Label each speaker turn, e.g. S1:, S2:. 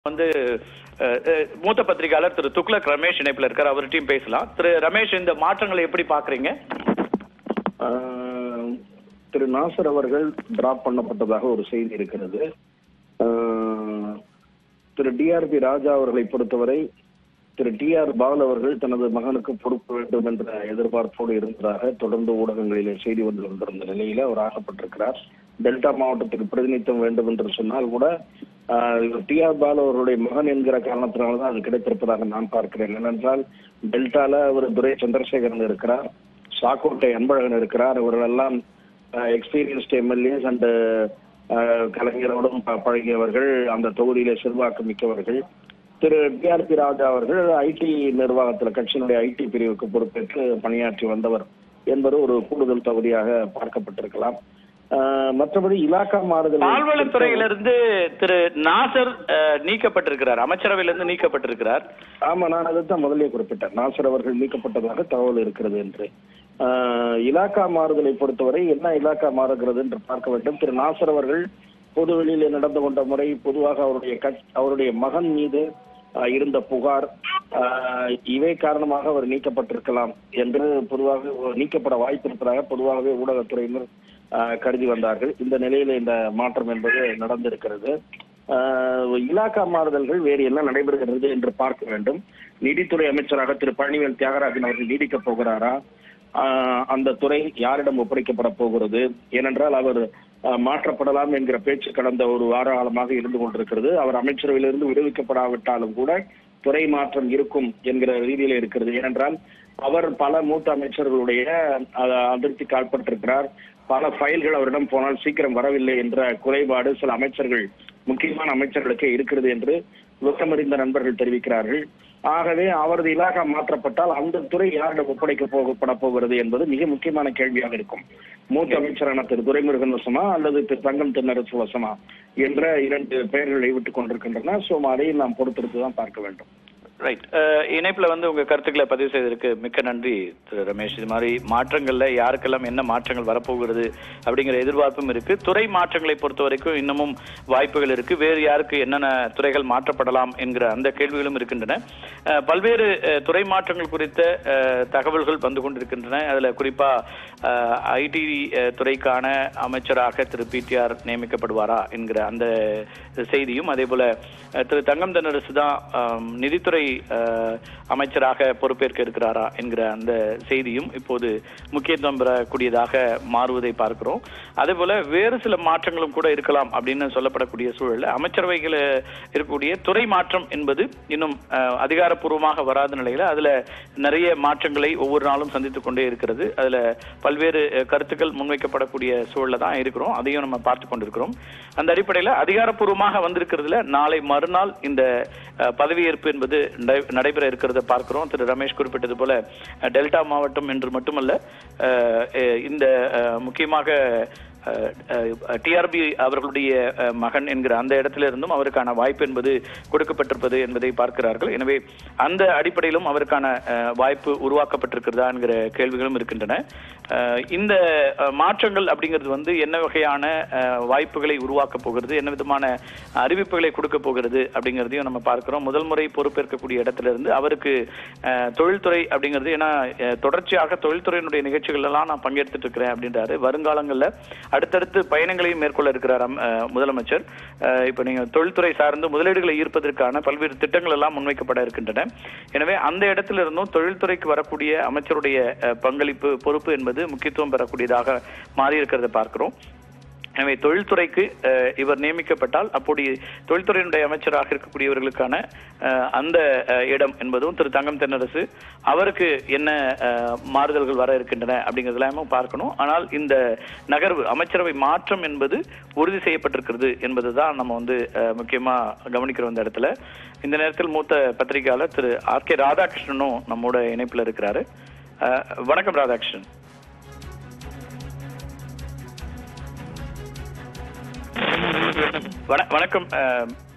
S1: வந்து அஹ், அஹ், மூத்த பத்திரிகையாளர் திரு துக்ளக் ரமேஷ் இணைப்புல இருக்கார் அவர்கிட்டயும் பேசலாம் திரு ரமேஷ் இந்த மாற்றங்களை எப்படி பாக்குறீங்க
S2: ஆஹ் திரு நாசர் அவர்கள் டிராப் பண்ணப்பட்டதாக ஒரு செய்தி இருக்கிறது ஆஹ் திரு டிஆர்பி ராஜா அவர்களை பொறுத்தவரை திரு டிஆர் பால் அவர்கள் தனது மகனுக்கு பொறுப்பு வேண்டும் என்ற எதிர்பார்ப்போடு இருந்ததாக தொடர்ந்து ஊடகங்களிலே செய்தி வந்து கொண்டிருந்த நிலையில அவர் ஆகப்பட்டிருக்கிறார் டெல்டா மாவட்டத்துக்கு பிரதிநிதித்துவம் வேண்டும் என்று சொன்னால் கூட டிஆர் பால் அவருடைய மகன் என்கிற காரணத்தினால்தான் அது கிடைத்திருப்பதாக நான் பார்க்கிறேன் ஏனென்றால் டெல்டால அவர் துரை சந்திரசேகரன் இருக்கிறார் சாக்கோட்டை அன்பழகன் இருக்கிறார் இவர்களெல்லாம் எக்ஸ்பீரியன்ஸ்ட் எம்எல்ஏஸ் அண்ட் கலைஞரோடும் ப- பழகியவர்கள் அந்த தொகுதியிலே செல்வாக்கு மிக்கவர்கள் திரு டிஆர்பி ராஜா அவர்கள் ஐடி நிர்வாகத்தில் கட்சியினுடைய ஐடி பிரிவுக்கு பொறுப்பேற்று பணியாற்றி வந்தவர் என்பது ஒரு கூடுதல் தகுதியாக பார்க்கப்பட்டிருக்கலாம் ஆஹ் மற்றபடி இலாக்கா மாறுதல்
S1: பால்வளத்துறையிலிருந்து திரு நாசர் அஹ், நீக்கப்பட்டிருக்கிறார் அமைச்சரவையிலிருந்து நீக்கப்பட்டிருக்கிறார்
S2: ஆமா நான் அதைத்தான் முதலே குறிப்பிட்டேன் நாசர் அவர்கள் நீக்கப்பட்டதாக தகவல் இருக்கிறது என்று ஆஹ் இலாக்கா மாறுதலை பொறுத்தவரை என்ன இலாக்கா மாறுகிறது என்று பார்க்க வேண்டும் திரு நாசர் அவர்கள் பொதுவெளியிலே நடந்து கொண்ட முறை பொதுவாக அவருடைய கட்சி அவருடைய மகன் மீது ஆஹ் இருந்த புகார் ஆஹ் இவை காரணமாக அவர் நீக்கப்பட்டிருக்கலாம் என்று பொதுவாக நீக்கப்பட வாய்ப்பு இருப்பதாக பொதுவாகவே ஊடகத்துறையினர் ஆஹ் கருதி வந்தார்கள் இந்த நிலையில இந்த மாற்றம் என்பது நடந்திருக்கிறது ஆஹ் இலாக்கா மாறுதல்கள் வேறு என்ன நடைபெறுகிறது என்று பார்க்க வேண்டும் நீதித்துறை அமைச்சராக திரு பழனிவேல் தியாகராஜன் அவர்கள் நீடிக்கப் போகிறாரா ஆஹ் அந்த துறை யாரிடம் ஒப்படைக்கப்பட போகிறது ஏனென்றால் அவர் ஆஹ் மாற்றப்படலாம் என்கிற பேச்சு கடந்த ஒரு வார காலமாக இருந்து கொண்டிருக்கிறது அவர் அமைச்சரவையிலிருந்து விடுவிக்கப்படாவிட்டாலும் கூட துறை மாற்றம் இருக்கும் என்கிற ரீதியில இருக்கிறது ஏனென்றால் அவர் பல மூத்த அமைச்சர்களுடைய அஹ், அதிருப்திக்கு ஆட்பட்டிருக்கிறார் பல ஃபைல்கள் அவரிடம் போனால் சீக்கிரம் வரவில்லை என்ற குறைபாடு சில அமைச்சர்கள் முக்கியமான அமைச்சர்களுக்கு இருக்கிறது என்று விவரமறிந்த நண்பர்கள் தெரிவிக்கிறார்கள் ஆகவே அவரது இலாகா மாற்றப்பட்டால் அந்த துறை யாரிடம் ஒப்படைக்க போகப்பட போகிறது என்பது மிக முக்கியமான கேள்வியாக இருக்கும் மூத்த அமைச்சரான திரு துரைமுருகன் வசமா அல்லது திரு தங்கம் தென்னரசு வசமா என்ற இரண்டு பெயர்களை விட்டுக் கொண்டிருக்கின்றன சோ அதையும் நாம் பொறுத்திருந்து தான் பார்க்க வேண்டும்
S1: ரைட் இணைப்புல வந்து உங்க கருத்துக்களை பதிவு செய்ததற்கு மிக்க நன்றி திரு ரமேஷ் இது மாதிரி மாற்றங்கள்ல யாருக்கெல்லாம் என்ன மாற்றங்கள் வரப்போகிறது அப்படிங்கிற எதிர்பார்ப்பும் இருக்கு துறை மாற்றங்களை பொறுத்த வரைக்கும் இன்னமும் வாய்ப்புகள் இருக்கு வேறு யாருக்கு என்னென்ன துறைகள் மாற்றப்படலாம் என்கிற அந்த கேள்விகளும் இருக்கின்றன அஹ், பல்வேறு அஹ், துறை மாற்றங்கள் குறித்த அஹ், தகவல்கள் வந்து கொண்டிருக்கின்றன அதுல குறிப்பா ஐடி துறைக்கான அமைச்சராக திரு பிடிஆர் நியமிக்கப்படுவாரா என்கிற அந்த செய்தியும் அதே போல அஹ், திரு தங்கம் தென்னரசு தான் ஆம், நிதித்துறை அஹ், அமைச்சராக பொறுப்பேற்க இருக்கிறாரா என்கிற அந்த செய்தியும் இப்போது முக்கியத்துவம் பெறக்கூடியதாக மாறுவதை பார்க்கிறோம் அதே போல வேறு சில மாற்றங்களும் கூட இருக்கலாம் அப்படின்னு சொல்லப்படக்கூடிய சூழல்ல அமைச்சரவைகள் இருக்கக்கூடிய துறை மாற்றம் என்பது இன்னும் அஹ், அதிகாரப்பூர்வமாக வராத நிலையில அதுல நிறைய மாற்றங்களை ஒவ்வொரு நாளும் சந்தித்துக் கொண்டே இருக்கிறது அதுல பல்வேறு அஹ், கருத்துக்கள் முன்வைக்கப்படக்கூடிய சூழல்ல தான் இருக்கிறோம் அதையும் நம்ம பார்த்து கொண்டிருக்கிறோம் அந்த அடிப்படையில அதிகாரப்பூர்வமாக வந்திருக்கிறதுல நாளை மறுநாள் இந்த அஹ், பதவியேற்பு என்பது நடை- நடைபெற இருக்கிறத பார்க்கிறோம் திரு ரமேஷ் குறிப்பிட்டது போல அஹ், டெல்டா மாவட்டம் என்று மட்டுமல்ல அஹ், அஹ், இந்த அஹ், முக்கியமாக டிஆர்பி அவர்களுடைய அஹ், மகன் என்கிற அந்த இடத்துல இருந்தும் அவருக்கான வாய்ப்பு என்பது கொடுக்கப்பட்டிருப்பது என்பதை பார்க்கிறார்கள் எனவே அந்த அடிப்படையிலும் அவருக்கான அஹ், வாய்ப்பு உருவாக்கப்பட்டிருக்கிறதா என்கிற கேள்விகளும் இருக்கின்றன அஹ், இந்த அஹ், மாற்றங்கள் அப்படிங்கிறது வந்து என்ன வகையான அஹ், வாய்ப்புகளை உருவாக்க போகிறது என்ன விதமான அறிவிப்புகளை கொடுக்க போகிறது அப்படிங்கிறதையும் நம்ம பார்க்கிறோம் முதல் முறை பொறுப்பேற்கக்கூடிய இடத்துல இருந்து அவருக்கு அஹ், தொழில்துறை அப்படிங்கிறது ஏன்னா அஹ், தொடர்ச்சியாக தொழில்துறையினுடைய நிகழ்ச்சிகள் எல்லாம் நான் பங்கெடுத்துட்டு இருக்கிறேன் அப்படின்றாரு வருங்காலங்கள்ல அடுத்தடுத்து பயணங்களையும் மேற்கொள்ள இருக்கிறார் அம்- அஹ், முதலமைச்சர் அஹ், இப்ப நீங்க தொழில்துறை சார்ந்து முதலீடுகளை ஈர்ப்பதற்கான பல்வேறு திட்டங்கள் எல்லாம் முன்வைக்கப்பட இருக்கின்றன எனவே அந்த இடத்துல இருந்தும் தொழில்துறைக்கு வரக்கூடிய அமைச்சருடைய அஹ், பங்களிப்பு பொறுப்பு என்பது முக்கியத்துவம் பெறக்கூடியதாக மாறி இருக்கிறத பார்க்கிறோம் எனவே தொழில்துறைக்கு அஹ், இவர் நியமிக்கப்பட்டால் அப்படி தொழில்துறையினுடைய அமைச்சராக இருக்கக்கூடியவர்களுக்கான அஹ், அந்த அஹ், இடம் என்பதும் திரு தங்கம் தென்னரசு அவருக்கு என்ன அஹ், மாறுதல்கள் வர இருக்கின்றன அப்படிங்கிறதெல்லாமும் பார்க்கணும் ஆனால் இந்த நகர்வு அமைச்சரவை மாற்றம் என்பது உறுதி செய்யப்பட்டிருக்கிறது என்பதுதான் நம்ம வந்து அஹ், முக்கியமா கவனிக்கிறோம் இந்த இடத்துல இந்த நேரத்தில் மூத்த பத்திரிகையாளர் திரு ஆர் கே ராதாகிருஷ்ணனும் நம்மோட இணைப்புல இருக்கிறாரு அஹ், வணக்கம் ராதாகிருஷ்ணன் வண- வணக்கம் அஹ்,